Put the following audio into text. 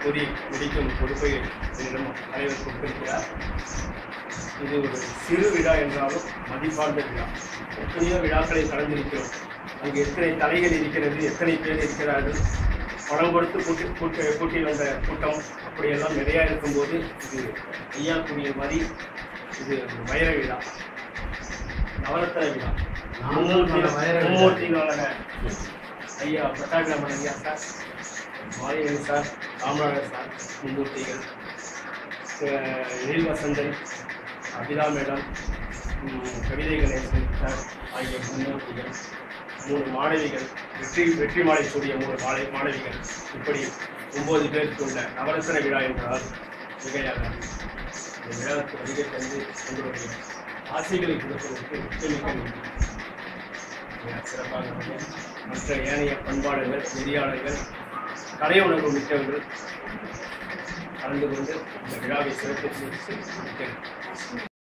கூறி முடிக்கும் பொறுப்பை என்னிடம் தலைவர் கொடுத்திருக்கிறார் இது ஒரு சிறு விழா என்றாலும் மதிப்பார்ந்த விழா எத்தனையோ விழாக்களை கலந்திருக்கிறோம் அங்கு எத்தனை தலைகள் இருக்கிறது எத்தனை பேர் இருக்கிறார்கள் பணம் கொடுத்து கூட்டி கூட்டி கூட்டி வந்த கூட்டம் அப்படியெல்லாம் நிறையா இருக்கும்போது இது ஐயா கூறிய மாதிரி இது ஒரு வைர விழா நவரத்ன விழா மும்மூர்த்தி மும்மூர்த்திகளான ஐயா பட்டாபிராமன் ஐயா sir Mariyan sir Ramanathan sir மும்மூர்த்திகள் அஹ் எழில் வசந்தன் அபிதா மேடம் ம், கவிதை கணேசன் சார் ஆகிய முன்னோட்டிகள் மூணு மாணவிகள் வெற்றி வெற்றி மாலை சூடிய மூணு மாலை மாணவிகள் இப்படி ஒன்பது பேருக்கு உள்ள நவரசன விழா என்றால் மிகையாக இந்த விழாவுக்கு வருகை தந்து உங்களுடைய ஆசைகளை கொடுப்பதற்கு மிக்க நன்றி மிக சிறப்பாக அமைய. மற்ற ஏனைய பண்பாளர்கள் நெறியாளர்கள் கலை உணர்வு மிக்கவர்கள் கலந்து கொண்டு இந்த விழாவை சிறப்பித்து மிக்க நன்றி.